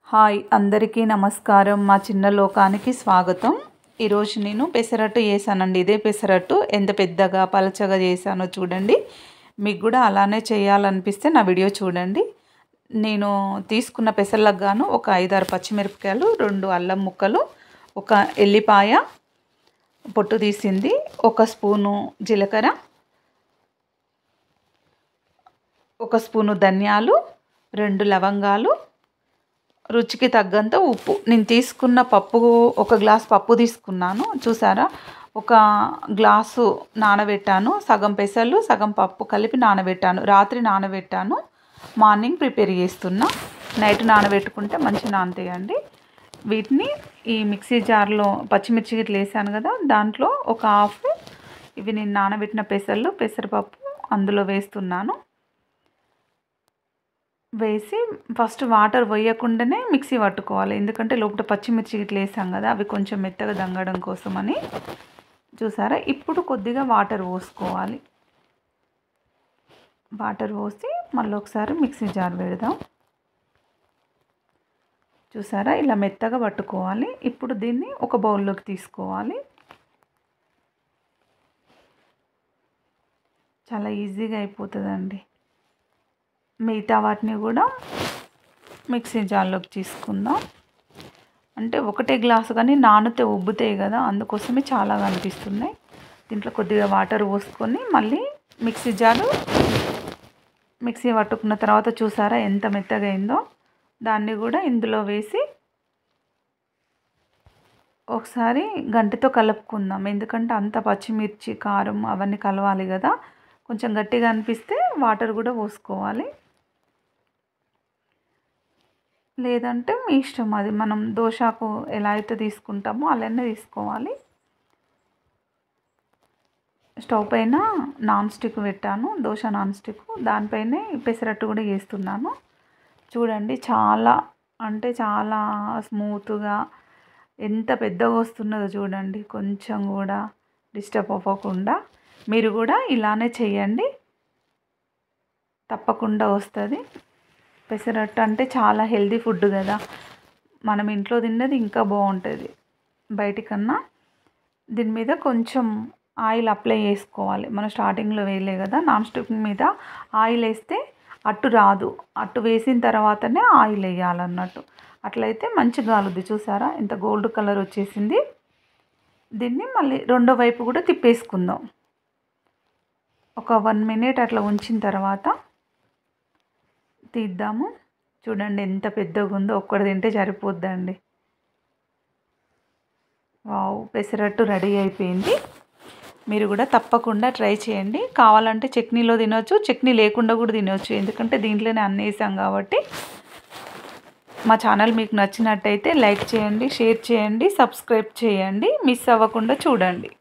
hi అందరికీ నమస్కారం మా చిన్న లోకానికి స్వాగతం ఈరోజు నేను పెసరట్టు చేశానండి ఇదే పెసరట్టు ఎంత పెద్దగా పలచగా చేశానో చూడండి మీకు కూడా అలానే చేయాలనిపిస్తే నా వీడియో చూడండి నేను తీసుకున్న పెసర్లకు గాను ఒక ఐదారు పచ్చిమిరపకాయలు రెండు అల్లం ముక్కలు ఒక ఎల్లిపాయ పొట్టు తీసింది ఒక స్పూను జీలకర్ర ఒక స్పూను ధనియాలు రెండు లవంగాలు రుచికి తగ్గంత ఉప్పు నేను తీసుకున్న పప్పు ఒక గ్లాస్ పప్పు తీసుకున్నాను చూసారా ఒక గ్లాసు నానబెట్టాను సగం పెసలు సగం పప్పు కలిపి నానబెట్టాను రాత్రి నానబెట్టాను మార్నింగ్ ప్రిపేర్ చేస్తున్నా నైట్ నానబెట్టుకుంటే మంచి నానతాయండి వీటిని ఈ మిక్సీ జార్లో పచ్చిమిర్చి గిట్ల వేసాను కదా దాంట్లో ఒక హాఫ్ ఇవి నేను నానబెట్టిన పెసలు పెసరపప్పు అందులో వేస్తున్నాను వేసి ఫస్ట్ వాటర్ పోయకుండానే మిక్సీ పట్టుకోవాలి ఎందుకంటే లోపల పచ్చిమిర్చి ఇట్లా వేసాం కదా అవి కొంచెం మెత్తగా దంగడం కోసమని చూసారా ఇప్పుడు కొద్దిగా వాటర్ పోసుకోవాలి వాటర్ పోసి మళ్ళీ ఒకసారి మిక్సీ జార్ పెడదాం చూసారా ఇలా మెత్తగా పట్టుకోవాలి ఇప్పుడు దీన్ని ఒక బౌల్లోకి తీసుకోవాలి చాలా ఈజీగా అయిపోతుందండి మిగతా వాటిని కూడా మిక్సీ జార్లోకి తీసుకుందాం అంటే ఒకటే గ్లాసు కానీ నానితే ఉబ్బుతాయి కదా అందుకోసమే చాలా కనిపిస్తున్నాయి దీంట్లో కొద్దిగా వాటర్ పోసుకొని మళ్ళీ మిక్సీ జారు మిక్సీ పట్టుకున్న తర్వాత చూసారా ఎంత మెత్తగా అయిందో దాన్ని కూడా ఇందులో వేసి ఒకసారి గంటితో కలుపుకుందాం ఎందుకంటే అంత పచ్చిమిర్చి కారం అవన్నీ కలవాలి కదా కొంచెం గట్టిగా అనిపిస్తే వాటర్ కూడా పోసుకోవాలి లేదంటే మీ ఇష్టం అది మనం దోశకు ఎలా అయితే తీసుకుంటామో అలానే తీసుకోవాలి స్టవ్ పైన నాన్ స్టిక్ పెట్టాను దోశ నాన్ స్టిక్ దానిపైనే పెసరట్టు కూడా చేస్తున్నాను చూడండి చాలా అంటే చాలా స్మూత్గా ఎంత పెద్దగా వస్తున్నదో చూడండి కొంచెం కూడా డిస్టర్బ్ అవ్వకుండా మీరు కూడా ఇలానే చేయండి తప్పకుండా వస్తుంది పెసరట్టు అంటే చాలా హెల్దీ ఫుడ్ కదా మనం ఇంట్లో తిన్నది ఇంకా బాగుంటుంది బయటికన్నా దీని మీద కొంచెం ఆయిల్ అప్లై చేసుకోవాలి మనం స్టార్టింగ్లో వేయలే కదా నాన్ స్టిక్ మీద ఆయిల్ వేస్తే అట్టు రాదు అట్టు వేసిన తర్వాతనే ఆయిల్ వేయాలన్నట్టు అట్లయితే మంచి గాలుద్ది చూసారా ఇంత గోల్డ్ కలర్ వచ్చేసింది దీన్ని మళ్ళీ రెండో వైపు కూడా తిప్పేసుకుందాం ఒక వన్ మినిట్ అట్లా ఉంచిన తర్వాత తీద్దాము చూడండి ఎంత పెద్దగా ఉందో ఒక్కటి తింటే సరిపోద్దండి వావ్ పెసరట్టు రెడీ అయిపోయింది మీరు కూడా తప్పకుండా ట్రై చేయండి కావాలంటే చట్నీలో తినొచ్చు చట్నీ లేకుండా కూడా తినొచ్చు ఎందుకంటే దీంట్లోనే అన్నీ వేసాం కాబట్టి మా ఛానల్ మీకు నచ్చినట్టయితే లైక్ చేయండి షేర్ చేయండి సబ్స్క్రైబ్ చేయండి మిస్ అవ్వకుండా చూడండి